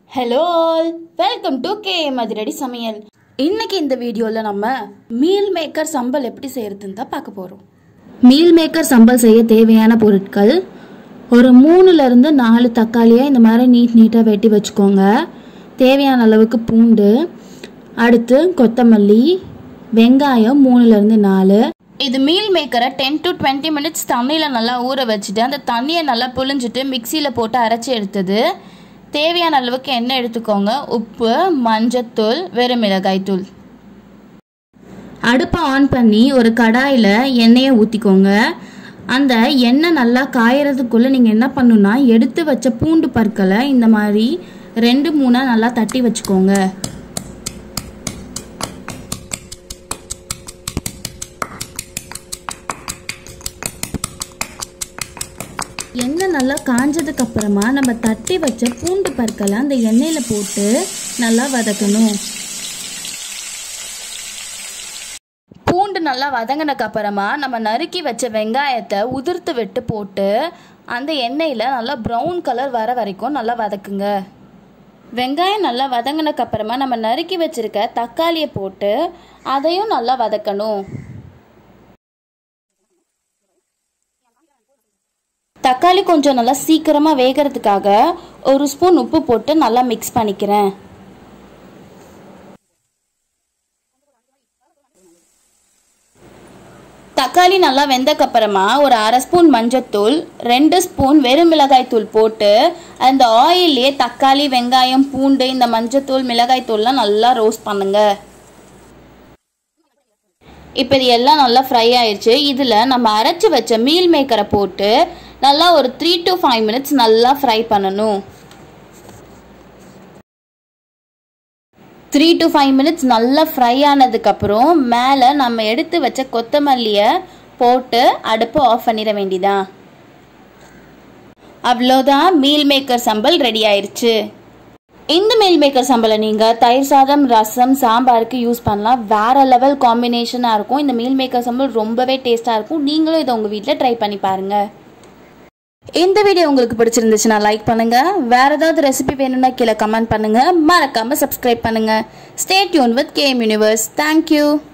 hello all welcome to K Madhuradi சமையல் இன்னைக்கு இந்த வீடியோவில் நம்ம மீல் மேக்கர் சம்பல் எப்படி செய்யறதுன்னு தான் பார்க்க போகிறோம் மீல் மேக்கர் சம்பல் செய்ய தேவையான பொருட்கள் ஒரு மூணுல இருந்து நாலு தக்காளியை இந்த மாதிரி நீட் நீட்டாக வெட்டி வச்சுக்கோங்க தேவையான அளவுக்கு பூண்டு அடுத்து கொத்தமல்லி வெங்காயம் மூணுல இருந்து நாலு இது மீல் மேக்கரை டென் டு டுவெண்ட்டி மினிட்ஸ் தண்ணியில் நல்லா ஊற வச்சுட்டு அந்த தண்ணியை நல்லா புழிஞ்சிட்டு மிக்சியில் போட்டு அரைச்சி எடுத்தது தேவையான அளவுக்கு எண்ணெய் எடுத்துக்கோங்க உப்பு மஞ்சத்தூள் வெறும் மிளகாய் தூள் அடுப்பை ஆன் பண்ணி ஒரு கடாயில் எண்ணெயை ஊற்றிக்கோங்க அந்த எண்ணெய் நல்லா காயறதுக்குள்ளே நீங்கள் என்ன பண்ணணும்னா எடுத்து வச்ச பூண்டு பற்களை இந்த மாதிரி ரெண்டு மூணாக நல்லா தட்டி வச்சுக்கோங்க எண்ணெய் நல்லா காஞ்சதுக்கு அப்புறமா நம்ம தட்டி வச்ச பூண்டு பற்களை அந்த எண்ணெயில் போட்டு நல்லா வதக்கணும் பூண்டு நல்லா வதங்கினக்கு அப்புறமா நம்ம நறுக்கி வச்ச வெங்காயத்தை உதிர்த்து விட்டு போட்டு அந்த எண்ணெயில் நல்லா ப்ரௌன் கலர் வர வரைக்கும் நல்லா வதக்குங்க வெங்காயம் நல்லா வதங்கினக்கு அப்புறமா நம்ம நறுக்கி வச்சிருக்க தக்காளியை போட்டு அதையும் நல்லா வதக்கணும் தக்காளி கொஞ்சம் நல்லா சீக்கிரமாக வேகிறதுக்காக ஒரு ஸ்பூன் உப்பு போட்டு நல்லா மிக்ஸ் பண்ணிக்கிறேன் தக்காளி நல்லா வெந்தக்கப்புறமா ஒரு அரை ஸ்பூன் மஞ்சத்தூள் ரெண்டு ஸ்பூன் வெறும் மிளகாய் தூள் போட்டு அந்த ஆயிலே தக்காளி வெங்காயம் பூண்டு இந்த மஞ்சத்தூள் மிளகாய் தூள்லாம் நல்லா ரோஸ்ட் பண்ணுங்க இப்போ இது எல்லாம் நல்லா ஃப்ரை ஆயிடுச்சு இதில் நம்ம அரைச்சி வச்ச மீல் மேக்கரை போட்டு நல்லா ஒரு த்ரீ டு ஃபைவ் மினிட்ஸ் நல்லா ஃப்ரை பண்ணணும் த்ரீ டு ஃபைவ் மினிட்ஸ் நல்லா ஃப்ரை ஆனதுக்கப்புறம் மேலே நம்ம எடுத்து வச்ச கொத்தமல்லியை போட்டு அடுப்பு ஆஃப் பண்ணிட வேண்டியதான் அவ்வளோதான் மீல் மேக்கர் சம்பல் ரெடி ஆயிடுச்சு இந்த மீல் மேக்கர் சம்பளை நீங்கள் தயிர் சாதம் ரசம் சாம்பாருக்கு யூஸ் பண்ணலாம் வேற லெவல் காம்பினேஷனாக இருக்கும் இந்த மீல் மேக்கர் சம்பல் ரொம்பவே டேஸ்ட்டாக இருக்கும் நீங்களும் இதை உங்கள் வீட்டில் ட்ரை பண்ணி பாருங்கள் இந்த வீடியோ உங்களுக்கு பிடிச்சிருந்துச்சுன்னா லைக் பண்ணுங்க வேற ஏதாவது ரெசிபி வேணும்னா கீழே கமெண்ட் பண்ணுங்க மறக்காம சப்ஸ்கிரைப் பண்ணுங்க stay tune with game universe thank you